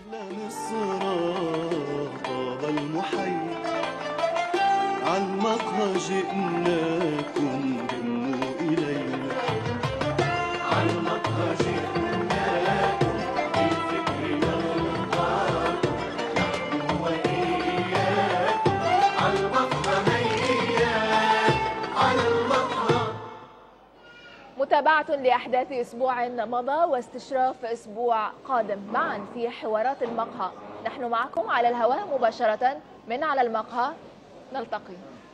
أحلام الصراط طاب المحيط عالمقهى جئناكم دموا إلينا عالمقهى جئناكم بالفكر ننطلق نحن وإياكم عالمقهى هيا على المقهى متابعة لأحداث أسبوع مضى واستشراف أسبوع قادم معا في حوارات المقهى نحن معكم على الهواء مباشرة من على المقهى نلتقي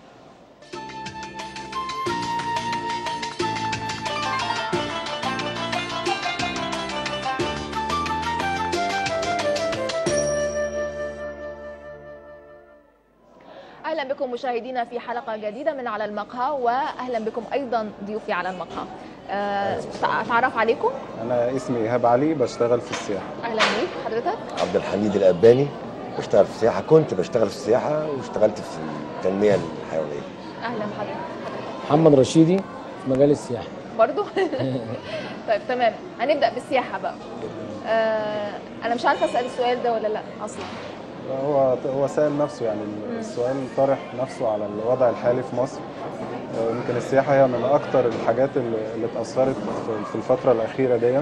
اهلا بكم مشاهدينا في حلقه جديده من على المقهى واهلا بكم ايضا ضيوفي على المقهى أه، اتعرف عليكم أنا اسمي إيهاب علي بشتغل في السياحة اهلا بيك حضرتك عبد الحميد الأباني بشتغل في السياحة كنت بشتغل في السياحة واشتغلت في التنمية الحيوانية اهلا بحضرتك محمد رشيدي في مجال السياحه برضو طيب تمام هنبدا بالسياحه بقى آه انا مش عارفه اسال السؤال ده ولا لا اصلا هو هو سائل نفسه يعني السؤال طرح نفسه على الوضع الحالي في مصر آه، يمكن السياحة هي من أكتر الحاجات اللي اللي اتأثرت في- في الفترة الأخيرة دي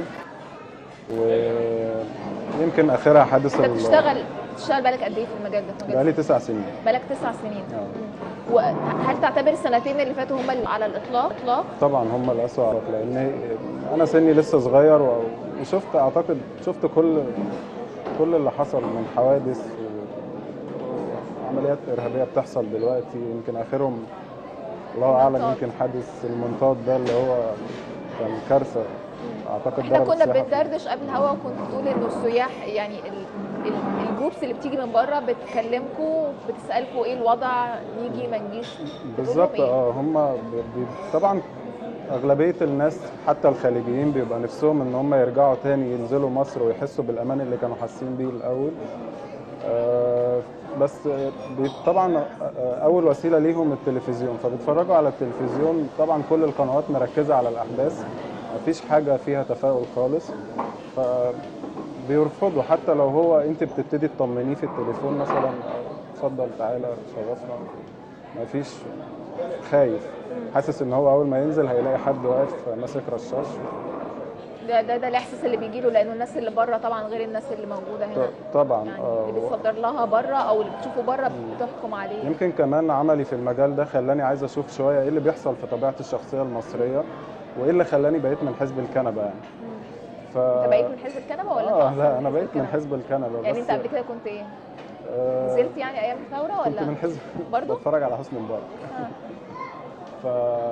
ويمكن آخرها حادث انت ال- بتشتغل بتشتغل بالك قد ايه في المجال ده في مجال بقالي تسع سنين بالك تسع سنين آه. وهل تعتبر السنتين اللي فاتوا هم اللي على الاطلاق اطلاق طبعا هم الأسوأ عرف لأن أنا سني لسه صغير و- وشفت أعتقد شفت كل كل اللي حصل من حوادث و- وعمليات إرهابية بتحصل دلوقتي يمكن آخرهم الله أعلم المنطاد. يمكن حادث المنطاد ده اللي هو كان كارثة أعتقد احنا ضرب كنا السياحة في- بندردش قبل الهوا وكنت بتقول انه السياح يعني ال- ال- الجروبس اللي بتيجي من بره بتكلمكم بتسالكم ايه الوضع نيجي ما نجيش بالظبط بتقول لهم اه هم بي- بي- طبعا اغلبيه الناس حتى الخليجيين بيبقى نفسهم ان هم يرجعوا تاني ينزلوا مصر ويحسوا بالامان اللي كانوا حاسين بيه الاول آه بس بي- طبعا آه، اول وسيله ليهم التلفزيون فبيتفرجوا على التلفزيون طبعا كل القنوات مركزه على الاحداث مفيش حاجه فيها تفاؤل خالص ف بيرفضوا حتى لو هو انت بتبتدي تطمنيه في التليفون مثلا اتفضل تعالى شرفنا مفيش خايف حاسس ان هو اول ما ينزل هيلاقي حد واقف ماسك رشاش ده ده ده الاحساس اللي بيجي له لانه الناس اللي بره طبعا غير الناس اللي موجوده هنا ط- طبعا يعني آه، اللي بتصدر لها بره او اللي بتشوفه بره بتحكم عليه يمكن كمان عملي في المجال ده خلاني عايز اشوف شويه ايه اللي بيحصل في طبيعه الشخصيه المصريه وايه اللي خلاني بقيت من حزب الكنبه يعني ف انت بقيت من حزب الكنبه ولا اه انت لا أصلاً انا بقيت من الكنبة؟ حزب الكنبه يعني بس انت قبل كده كنت ايه؟ آه، نزلت يعني ايام الثوره كنت ولا؟ من حزب برضو؟ بتفرج على حسني مبارك آه. ف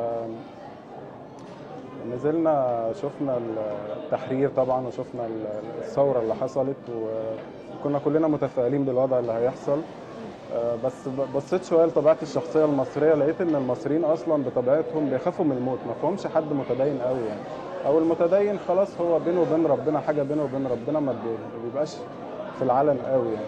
نزلنا شفنا التحرير طبعا وشفنا الثوره اللي حصلت وكنا كلنا متفائلين بالوضع اللي هيحصل آه، بس ب- بصيت شويه لطبيعه الشخصيه المصريه لقيت ان المصريين اصلا بطبيعتهم بيخافوا من الموت ما فيهمش حد متدين قوي يعني او المتدين خلاص هو بينه وبين ربنا حاجه بينه وبين ربنا ما بي- ما بيبقاش في العلن قوي يعني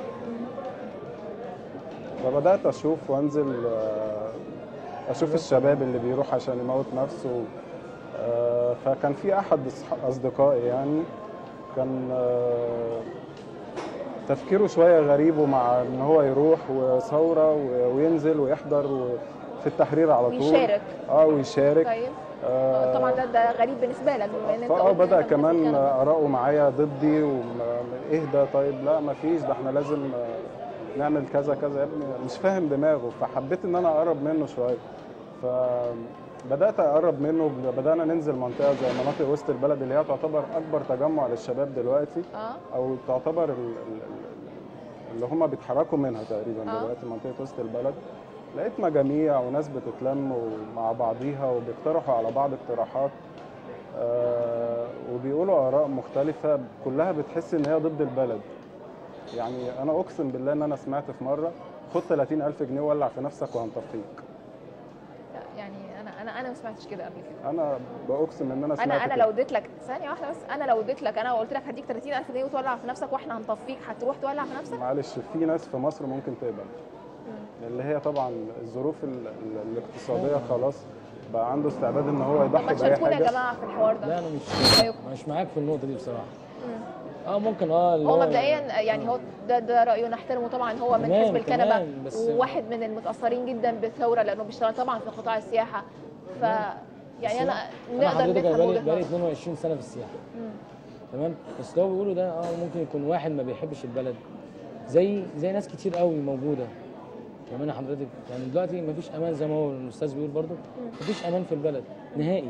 فبدات اشوف وانزل آه، اشوف الشباب اللي بيروح عشان يموت نفسه آه، فكان في احد أصح- اصدقائي يعني كان آه، تفكيره شويه غريب ومع ان هو يروح وثوره و- وينزل ويحضر و- في التحرير على طول ويشارك. اه ويشارك طيب آه، طبعا ده ده غريب بالنسبه لك بما ان انت فاه قلت بدا إنك من حزب كمان الكنبة. اراءه معايا ضدي واهدى طيب لا ما فيش ده احنا لازم آه، نعمل كذا كذا يا ابني مش فاهم دماغه فحبيت ان انا اقرب منه شويه فبدات اقرب منه بدانا ننزل منطقه زي مناطق وسط البلد اللي هي تعتبر اكبر تجمع للشباب دلوقتي اه او تعتبر ال- ال- ال- اللي هم بيتحركوا منها تقريبا آه. دلوقتي منطقه وسط البلد لقيت مجاميع وناس بتتلم مع بعضيها وبيقترحوا على بعض اقتراحات آه وبيقولوا اراء مختلفه كلها بتحس ان هي ضد البلد يعني انا اقسم بالله ان انا سمعت في مره خد 30000 جنيه ولع في نفسك وهنطفيك لا، يعني انا انا انا ما سمعتش كده قبل كده انا باقسم ان انا سمعت انا انا كده. لو اديت لك ثانيه واحده بس انا لو اديت لك انا وقلت لك هديك 30000 جنيه وتولع في نفسك واحنا هنطفيك هتروح تولع في نفسك معلش في ناس في مصر ممكن تقبل اللي هي طبعا الظروف ال- ال- الاقتصاديه خلاص بقى عنده استعداد ان هو طب يضحي ما باي تشاركونا يا حاجه جماعه في الحوار لا ده انا مش أيوة. مش معاك في النقطه دي بصراحه اه ممكن اه اللي هو مبدئيا يعني هو ده ده رايه نحترمه طبعا هو من تمام، حزب الكنبه تمام، بس- وواحد من المتاثرين جدا بالثوره لانه بيشتغل طبعا في قطاع السياحه ف يعني انا انا نقدر حضرتك نفهم بقالي وجهه بقالي نظره 22 سنه في السياحه مم. تمام بس اللي هو بيقوله ده اه ممكن يكون واحد ما بيحبش البلد زي زي ناس كتير قوي موجوده كمان حضرتك يعني دلوقتي ما فيش امان زي ما هو الاستاذ بيقول برضه ما فيش امان في البلد نهائي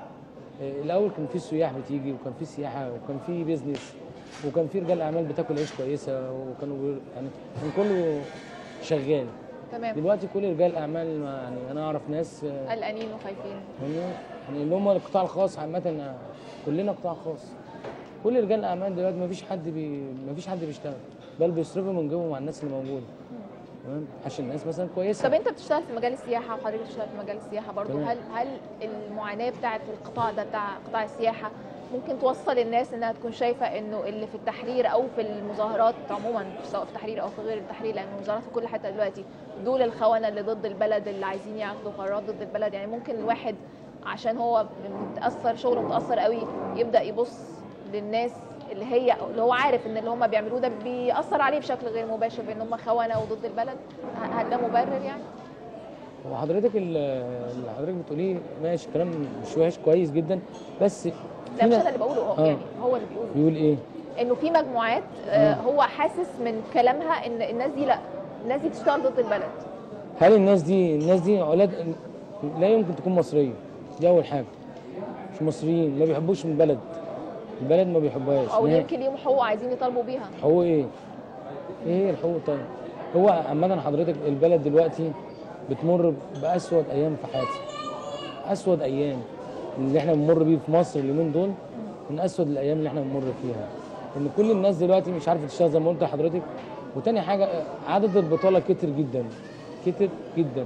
آه، الاول كان في سياح بتيجي وكان في سياحه وكان في بيزنس وكان في رجال اعمال بتاكل عيش كويسه وكانوا بي- يعني كان كله شغال تمام دلوقتي كل رجال الاعمال ما- يعني انا اعرف ناس آه، قلقانين وخايفين يعني يعني اللي هم القطاع الخاص عامة كلنا قطاع خاص كل رجال الأعمال دلوقتي ما فيش حد بي ما فيش حد بيشتغل بل بيصرفوا من جيبهم على الناس اللي موجودة تمام عشان الناس مثلا كويسة طب انت بتشتغل في مجال السياحه وحضرتك بتشتغل في مجال السياحه برضو تمام. هل هل المعاناه بتاعت القطاع ده بتاع قطاع السياحه ممكن توصل الناس انها تكون شايفه انه اللي في التحرير او في المظاهرات عموما سواء في التحرير او في غير التحرير لان المظاهرات في كل حته دلوقتي دول الخونه اللي ضد البلد اللي عايزين ياخدوا قرارات ضد البلد يعني ممكن الواحد عشان هو متاثر شغله متاثر قوي يبدا يبص للناس اللي هي اللي هو عارف ان اللي هم بيعملوه ده بيأثر عليه بشكل غير مباشر بان هم خونه وضد البلد هل ده مبرر يعني؟ هو حضرتك ال- اللي حضرتك بتقوليه ماشي كلام مش وحش كويس جدا بس لا في مش ناس- انا اللي بقوله هو آه. يعني هو اللي بيقوله بيقول ايه؟ انه في مجموعات آه، هو حاسس من كلامها ان الناس دي لا الناس دي بتشتغل ضد البلد هل الناس دي الناس دي اولاد لا يمكن تكون مصرية دي أول حاجة مش مصريين ما بيحبوش من البلد البلد ما بيحبوهاش او نهائي. يمكن ليهم حقوق عايزين يطالبوا بيها حقوق ايه؟ ايه هي الحقوق طيب؟ هو عامة حضرتك البلد دلوقتي بتمر بأسود أيام في حياتي. أسود أيام اللي احنا بنمر بيه في مصر اليومين دول من أسود الأيام اللي احنا بنمر فيها. إن كل الناس دلوقتي مش عارفة تشتغل زي ما قلت لحضرتك وتاني حاجة عدد البطالة كتر جدا كتر جدا.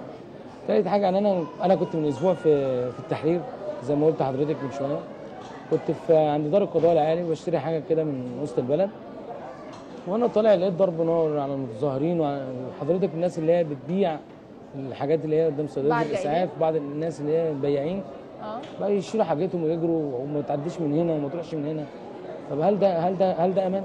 تالت حاجة يعني أنا أنا كنت من أسبوع في في التحرير زي ما قلت لحضرتك من شوية. كنت في عند دار القضاء العالي بشتري حاجة كده من وسط البلد. وانا طالع لقيت ضرب نار على المتظاهرين وحضرتك الناس اللي هي بتبيع الحاجات اللي هي قدام صيدليه بعد الاسعاف بعض الناس اللي هي البياعين اه بقى يشيلوا حاجتهم ويجروا وما تعديش من هنا وما تروحش من هنا طب هل ده هل ده هل ده امان؟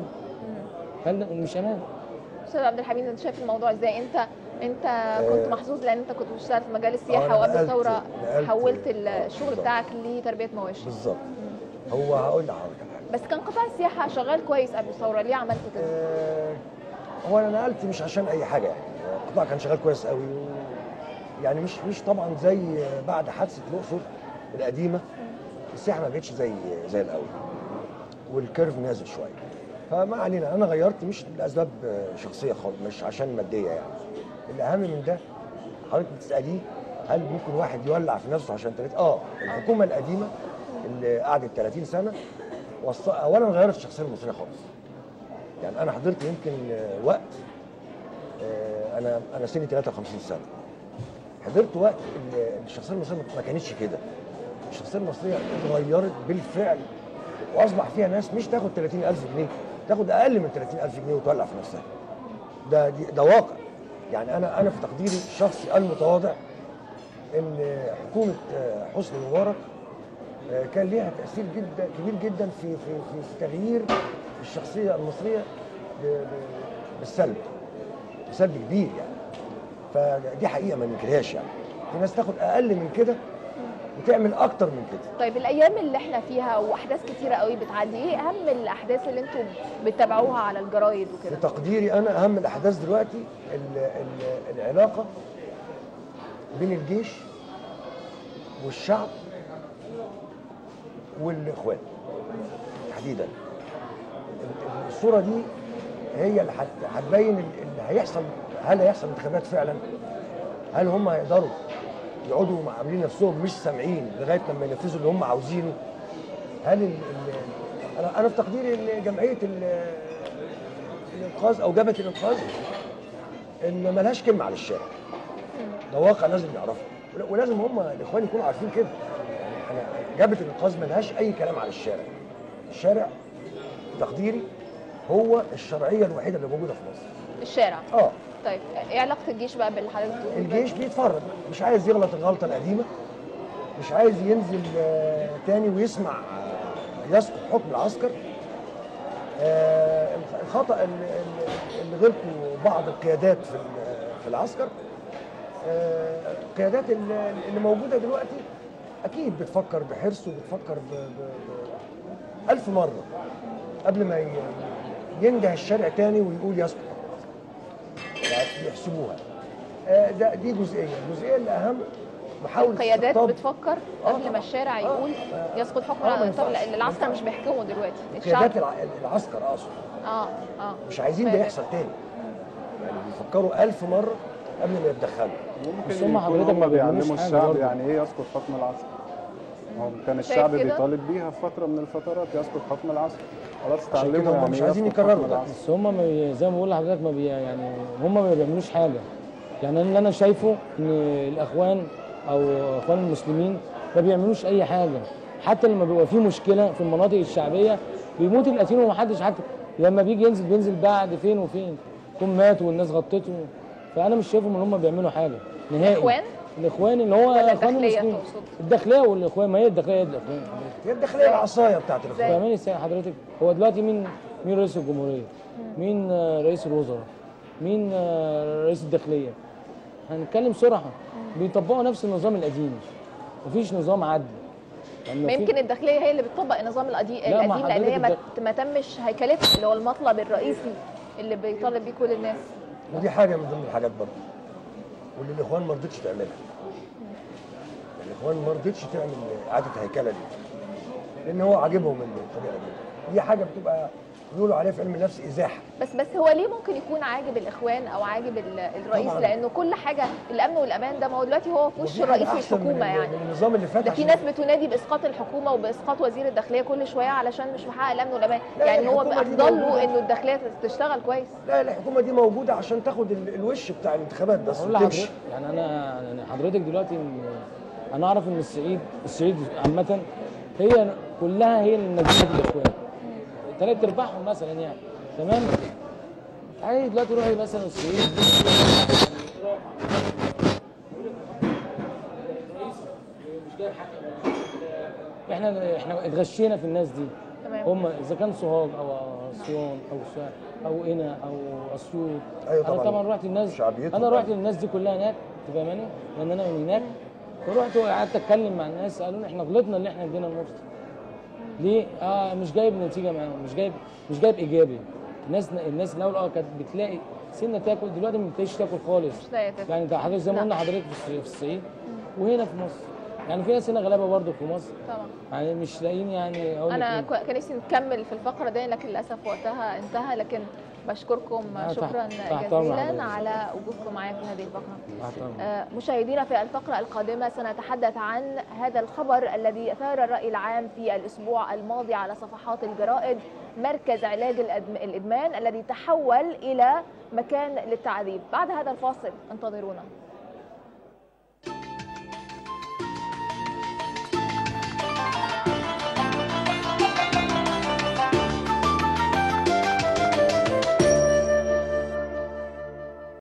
هل ده مش امان؟ استاذ عبد الحميد انت شايف الموضوع ازاي انت انت كنت محظوظ لان انت كنت بتشتغل في مجال السياحه أنا وقبل نقلت- الثوره نقلت- حولت الشغل بالظبط. بتاعك لتربيه مواشي بالظبط هو هقول لحضرتك على حاجه بس كان قطاع السياحه شغال كويس قبل الثوره ليه عملت كده؟ آه، هو انا نقلت مش عشان اي حاجه يعني القطاع كان شغال كويس قوي و... يعني مش مش طبعا زي بعد حادثه الاقصر القديمه السياحه ما بقتش زي زي الاول والكيرف نازل شويه فما علينا انا غيرت مش لاسباب شخصيه خالص مش عشان ماديه يعني الاهم من ده حضرتك بتساليه هل ممكن واحد يولع في نفسه عشان تلاتة؟ اه الحكومه القديمه اللي قعدت 30 سنه وص... اولا غيرت الشخصيه المصريه خالص يعني انا حضرت يمكن آه، وقت آه، انا انا سني 53 سنه حضرت وقت ال- الشخصيه المصريه ما كانتش كده الشخصيه المصريه اتغيرت بالفعل واصبح فيها ناس مش تاخد 30000 جنيه تاخد اقل من 30000 جنيه وتولع في نفسها ده دي- ده واقع يعني انا انا في تقديري الشخصي المتواضع ان حكومه آه، حسني مبارك آه، كان ليها تاثير جدا كبير جدا في في في, في تغيير الشخصيه المصريه ب- ب- بالسلب بسلب كبير يعني فدي حقيقه ما ننكرهاش يعني في ناس تاخد اقل من كده وتعمل اكتر من كده طيب الايام اللي احنا فيها واحداث كتيره قوي بتعدي ايه اهم الاحداث اللي انتم بتتابعوها على الجرايد في وكده تقديري انا اهم الاحداث دلوقتي ال ال العلاقه بين الجيش والشعب والاخوان تحديدا ال- الصوره دي هي اللي هت- هتبين ال- اللي هيحصل هل هيحصل انتخابات فعلا هل هم هيقدروا يقعدوا مع- عاملين نفسهم مش سامعين لغايه لما ينفذوا اللي هم عاوزينه هل ال ال انا انا في تقديري ان جمعيه ال- الانقاذ او جبهه الانقاذ ان ملهاش كلمه على الشارع ده واقع لازم نعرفه ول- ولازم هم الاخوان يكونوا عارفين كده يعني انا جبهه الانقاذ ملهاش اي كلام على الشارع الشارع تقديري هو الشرعيه الوحيده اللي موجوده في مصر الشارع اه طيب ايه علاقه الجيش بقى باللي حضرتك بتقوله ده؟ الجيش بيتفرج مش عايز يغلط الغلطه القديمه مش عايز ينزل آه، تاني ويسمع آه، يسقط حكم العسكر آه، الخطا اللي, اللي غلطوا بعض القيادات في ال- في العسكر آه، القيادات اللي اللي موجوده دلوقتي اكيد بتفكر بحرص وبتفكر ب, ب, ب ألف مره قبل ما ي- ينده الشارع تاني ويقول يسقط يعني يحسبوها آه، ده دي جزئيه الجزئيه اللي اهم محاوله القيادات استقطاب بتفكر آه قبل ما طبعاً. الشارع آه. يقول آه. يسقط حكم آه، ما على طب ينفعش. لأن العسكر ما مش ينفعش. بيحكموا دلوقتي الشعب قيادات الع- العسكر اقصد اه اه مش عايزين ده فاهم. يحصل تاني يعني بيفكروا ألف مرة قبل ما يتدخلوا ممكن بس هم يكونوا حضرتك هم ما بيعملوش بيعلموا حاجة الشعب برضه. يعني ايه يسقط حكم العسكر هو كان شايف الشعب كده؟ بيطالب بيها في فتره من الفترات يسقط حكم العسكر خلاص عشان كده اتعلموا هم يعني مش ايه عايزين يسقط حكم يكرروا ده. العسكر بس هم ما بي- زي ما بقول لحضرتك ما بي يعني هم ما بيعملوش حاجه يعني أنا اللي انا شايفه ان الاخوان او اخوان المسلمين ما بيعملوش اي حاجه حتى لما بيبقى في مشكله في المناطق الشعبيه بيموت القتيل ومحدش حتى لما بيجي ينزل بينزل بعد فين وفين يكون مات والناس غطته فانا مش شايفهم ان هم بيعملوا حاجه نهائي الإخوان؟ الاخوان اللي هو ولا اخوان الداخلية المسلمين تقصد؟ الداخليه والاخوان ما هي الداخليه هي الاخوان هي الداخلية العصاية بتاعت الإخوان فاهماني ازاي حضرتك هو دلوقتي مين مين رئيس الجمهوريه مين آه، رئيس الوزراء مين آه، رئيس الداخليه هنتكلم صراحه بيطبقوا نفس النظام القديم مفيش نظام عدل يعني لو ما في- يمكن الداخليه هي اللي بتطبق النظام القديم لا، ما القديم لان هي ما, حضرتك ما تمش هيكلتها اللي هو المطلب الرئيسي اللي بيطالب بيه كل الناس ودي حاجة من ضمن الحاجات برضه واللي الإخوان ما رضتش تعملها الإخوان ما رضتش تعمل إعادة هيكلة دي لأن هو عاجبهم الطريقة دي دي حاجة بتبقى بيقولوا عليها في علم النفس إزاحة بس بس هو ليه ممكن يكون عاجب الاخوان او عاجب ال- الرئيس طبعاً. لانه كل حاجه الامن والامان ده ما هو دلوقتي هو في وش ودي حاجة الرئيس أحسن من والحكومه ال- يعني من النظام اللي فات ده في عشان- ناس بتنادي باسقاط الحكومه وباسقاط وزير الداخليه كل شويه علشان مش محقق الامن والامان لا، يعني هو الحكومة دي افضل له موجودة. انه الداخليه تشتغل كويس لا الحكومة دي موجودة عشان تاخد ال- الوش بتاع الانتخابات بس اقول وتمشي لحضرتك يعني انا يعني حضرتك دلوقتي إن- انا اعرف ان الصعيد الصعيد عامه هي كلها هي اللي نتيجه الاخوان ثلاث ارباعهم مثلا يعني تمام تعالي دلوقتي روحي مثلا الصعيد احنا احنا اتغشينا في الناس دي تمام. هم اذا كان سوهاج او اسوان او سوهاج او قنا او اسيوط أيوة انا طبعاً. طبعا رحت الناس شعبيتهم انا رحت للناس دي كلها هناك انت فاهماني لان انا من هناك فرحت وقعدت اتكلم مع الناس قالوا لي احنا غلطنا اللي احنا ادينا المفتي ليه؟ اه مش جايب نتيجه معاهم مش جايب مش جايب ايجابي الناس الناس الاول اه كانت بتلاقي سنه تاكل دلوقتي ما بتلاقيش تاكل خالص مش لاقية تاكل. يعني ده حضرتك زي ما لا. قلنا حضرتك في الصعيد- في الصعيد وهنا في مصر يعني في ناس هنا غلابه برضه في مصر طبعا يعني مش لاقيين يعني اقول لك انا إيه. ك- كان نفسي نكمل في الفقره دي لكن للاسف وقتها انتهى لكن بشكركم آه، تحت- شكرا تحت أمر جزيلا حضرتك. على وجودكم معايا في هذه الفقره تحت أمرك. آه، مشاهدينا في الفقرة القادمة سنتحدث عن هذا الخبر الذي أثار الرأي العام في الأسبوع الماضي على صفحات الجرائد مركز علاج الأدم- الإدمان الذي تحول إلى مكان للتعذيب بعد هذا الفاصل انتظرونا